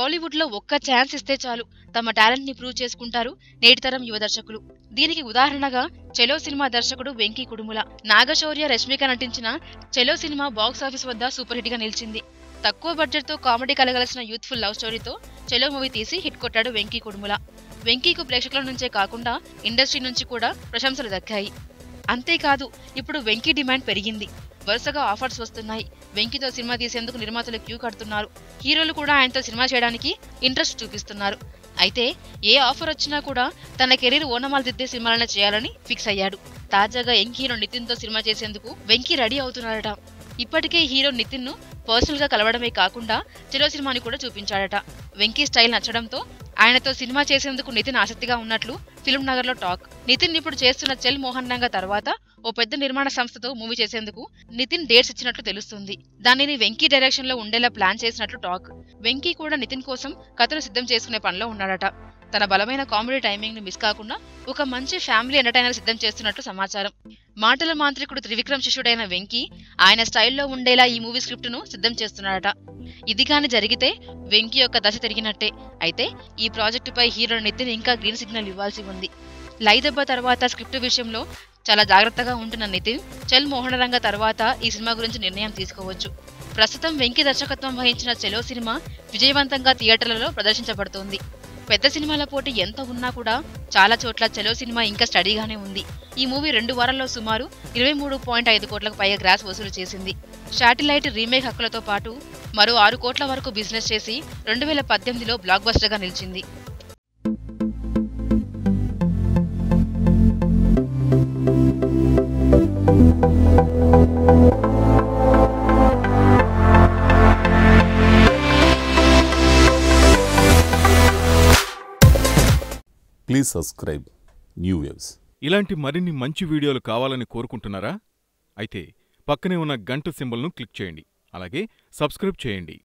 టాలీవుడ్ లో ఒక్క ఛాన్స్ ఇస్తే చాలు తమ టాలెంట్ ని ప్రూవ్ చేసుకుంటారు నేటితరం యువ దర్శకులు దీనికి ఉదాహరణగా చెలో సినిమా దర్శకుడు వెంకీ కుడుముల నాగశౌర్య రష్మిక నటించిన చెలో సినిమా బాక్స్ ఆఫీస్ వద్ద సూపర్ హిట్ గా నిలిచింది తక్కువ బడ్జెట్ తో కామెడీ కలగలసిన యూత్ఫుల్ లవ్ స్టోరీతో చెలో మూవీ తీసి హిట్ కొట్టాడు వెంకీ కుడుముల వెంకీకు ప్రేక్షకుల నుంచే కాకుండా ఇండస్ట్రీ నుంచి కూడా ప్రశంసలు దక్కాయి అంతేకాదు ఇప్పుడు వెంకీ డిమాండ్ పెరిగింది వరుసగా ఆఫర్స్ వస్తున్నాయి వెంకీతో సినిమా తీసేందుకు నిర్మాతలు క్యూ కడుతున్నారు హీరోలు కూడా ఆయనతో సినిమా చేయడానికి ఇంట్రెస్ట్ చూపిస్తున్నారు అయితే ఏ ఆఫర్ వచ్చినా కూడా తన కెరీర్ ఓనమాలు దిద్దే సినిమాలనే చేయాలని ఫిక్స్ అయ్యాడు తాజాగా యంగ్ హీరో నితిన్తో సినిమా చేసేందుకు వెంకీ రెడీ అవుతున్నాడట ఇప్పటికే హీరో నితిన్ ను పర్సనల్ గా కలవడమే కాకుండా చిరో సినిమాని కూడా చూపించాడట వెంకీ స్టైల్ నచ్చడంతో ఆయనతో సినిమా చేసేందుకు నితిన్ ఆసక్తిగా ఉన్నట్లు ఫిల్మ్ నగర్ లో టాక్ నితిన్ ఇప్పుడు చేస్తున్న చెల్ మోహన్ రంగ తర్వాత ఓ పెద్ద నిర్మాణ సంస్థతో మూవీ చేసేందుకు నితిన్ డేట్స్ ఇచ్చినట్లు తెలుస్తుంది దానిని వెంకీ డైరెక్షన్ లో ఉండేలా ప్లాన్ చేసినట్లు టాక్ వెంకీ కూడా నితిన్ కోసం కథను సిద్ధం చేసుకునే పనిలో ఉన్నాడట తన బలమైన కామెడీ టైమింగ్ ని మిస్ కాకుండా ఒక మంచి ఫ్యామిలీ ఎంటర్టైనర్ సిద్ధం చేస్తున్నట్లు సమాచారం మాటల మాంత్రికుడు త్రివిక్రమ్ శిష్యుడైన వెంకీ ఆయన స్టైల్లో ఉండేలా ఈ మూవీ స్క్రిప్ట్ ను సిద్ధం చేస్తున్నాడట ఇది కాని జరిగితే వెంకీ యొక్క దశ తిరిగినట్టే అయితే ఈ ప్రాజెక్టుపై హీరో నితిన్ ఇంకా గ్రీన్ సిగ్నల్ ఇవ్వాల్సి ఉంది లై దెబ్బ తర్వాత స్క్రిప్ట్ విషయంలో చాలా జాగ్రత్తగా ఉంటున్న నితిన్ చల్ మోహనరంగ తర్వాత ఈ సినిమా గురించి నిర్ణయం తీసుకోవచ్చు ప్రస్తుతం వెంకీ దర్శకత్వం వహించిన చెలో సినిమా విజయవంతంగా థియేటర్లలో ప్రదర్శించబడుతోంది పెద్ద సినిమాల పోటీ ఎంత ఉన్నా కూడా చాలా చోట్ల చెలో సినిమా ఇంకా స్టడీగానే ఉంది ఈ మూవీ రెండు వారాల్లో సుమారు ఇరవై మూడు పాయింట్ ఐదు కోట్లకు పైగా గ్రాస్ వసూలు చేసింది శాటిలైట్ రీమేక్ హక్కులతో పాటు మరో ఆరు కోట్ల వరకు బిజినెస్ చేసి రెండు వేల పద్దెనిమిదిలో బ్లాక్ బస్టర్గా నిలిచింది Please subscribe New Waves. ఇలాంటి మరిన్ని మంచి వీడియోలు కావాలని కోరుకుంటున్నారా అయితే పక్కనే ఉన్న గంట సింబల్ను క్లిక్ చేయండి అలాగే సబ్స్క్రైబ్ చేయండి